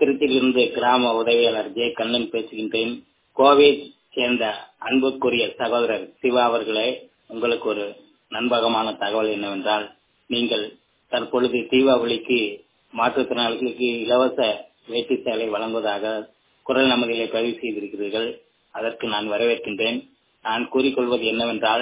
திருச்சியிலிருந்து கிராம உதவியாளர் ஜே கண்ணன் பேசுகின்றேன் கோவை சேர்ந்த அன்புக்குரிய சகோதரர் சிவா அவர்களே உங்களுக்கு ஒரு நண்பகமான தகவல் என்னவென்றால் நீங்கள் தற்பொழுது தீபாவளிக்கு மாற்றுத்திறனாளிகளுக்கு இலவச வேட்டி சேலை வழங்குவதாக குரல் நமதிலே பதிவு செய்திருக்கிறீர்கள் அதற்கு நான் வரவேற்கின்றேன் நான் கூறிக்கொள்வது என்னவென்றால்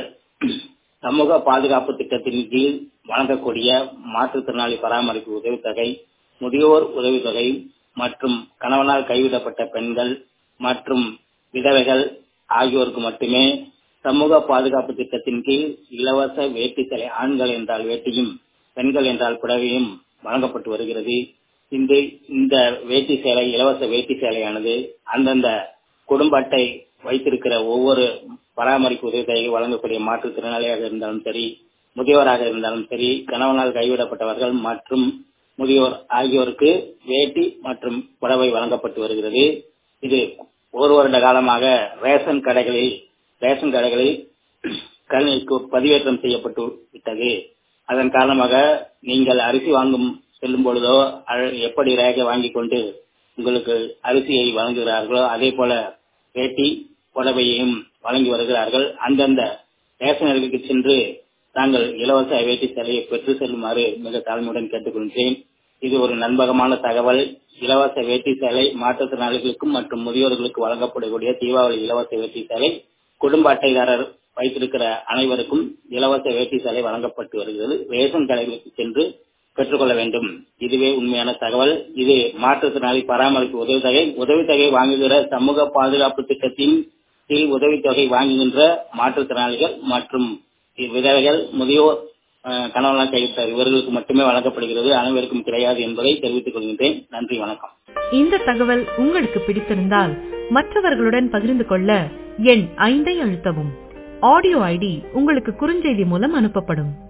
சமூக பாதுகாப்பு திட்டத்தின் கீழ் வழங்கக்கூடிய மாற்றுத்திறனாளி பராமரிப்பு உதவித்தொகை முதியோர் உதவித்தொகை மற்றும் கணவனால் கைவிடப்பட்ட பெண்கள் மற்றும் விதவைகள் ஆகியோருக்கு மட்டுமே சமூக பாதுகாப்பு திட்டத்தின் கீழ் இலவச வேட்டி சேலை ஆண்கள் என்றால் வேட்டியும் பெண்கள் என்றால் புடவையும் வழங்கப்பட்டு வருகிறது இந்த இந்த வேட்டி சேலை இலவச வேட்டி சேலையானது அந்தந்த குடும்ப அட்டை வைத்திருக்கிற ஒவ்வொரு பராமரிப்பு உதவித்தொகை வழங்கக்கூடிய மாற்றுத்திறனாளியாக இருந்தாலும் சரி முதியோராக இருந்தாலும் சரி கணவனால் கைவிடப்பட்டவர்கள் மற்றும் முதியோர் ஆகியோருக்கு வேட்டி மற்றும் புடவை வழங்கப்பட்டு வருகிறது இது ஒரு வருட காலமாக ரேஷன் கடைகளில் ரேஷன் கடைகளில் கல்விக்கு பதிவேற்றம் செய்யப்பட்டு விட்டது அதன் காரணமாக நீங்கள் அரிசி வாங்கும் செல்லும் பொழுதோ எப்படி ரேகை வாங்கிக் கொண்டு உங்களுக்கு அரிசியை வழங்குகிறார்களோ அதே போல வேட்டி புடவையையும் வழங்கி வருகிறார்கள் அந்தந்த ரேஷனர்களுக்கு சென்று தாங்கள் இலவச வேட்டி சேலையை பெற்று செல்லுமாறு மிக தாழ்மையுடன் கேட்டுக்கொள்கிறேன் இது ஒரு நண்பகமான தகவல் இலவச வேட்டி சேலை மாற்றுத்திறனாளிகளுக்கும் மற்றும் முதியோர்களுக்கு வழங்கப்படக்கூடிய தீபாவளி இலவச வேட்டி சேலை குடும்ப அட்டைதாரர் வைத்திருக்கிற அனைவருக்கும் இலவச வேட்டி சேலை வழங்கப்பட்டு வருகிறது ரேஷன் கடைகளுக்கு சென்று பெற்றுக்கொள்ள வேண்டும் இதுவே உண்மையான தகவல் இது மாற்றுத்திறனாளி பராமரிப்பு உதவித்தொகை உதவித்தொகை வாங்குகிற சமூக பாதுகாப்பு திட்டத்தின் கீழ் உதவித்தொகை வாங்குகின்ற மாற்றுத்திறனாளிகள் மற்றும் விதவைகள் முதியோர் கணவனால் கைவிட்டார் இவர்களுக்கு மட்டுமே வழங்கப்படுகிறது அனைவருக்கும் கிடையாது என்பதை தெரிவித்துக் கொள்கின்றேன் நன்றி வணக்கம் இந்த தகவல் உங்களுக்கு பிடித்திருந்தால் மற்றவர்களுடன் பகிர்ந்து கொள்ள எண் ஐந்தை அழுத்தவும் ஆடியோ ஐடி உங்களுக்கு குறுஞ்செய்தி மூலம் அனுப்பப்படும்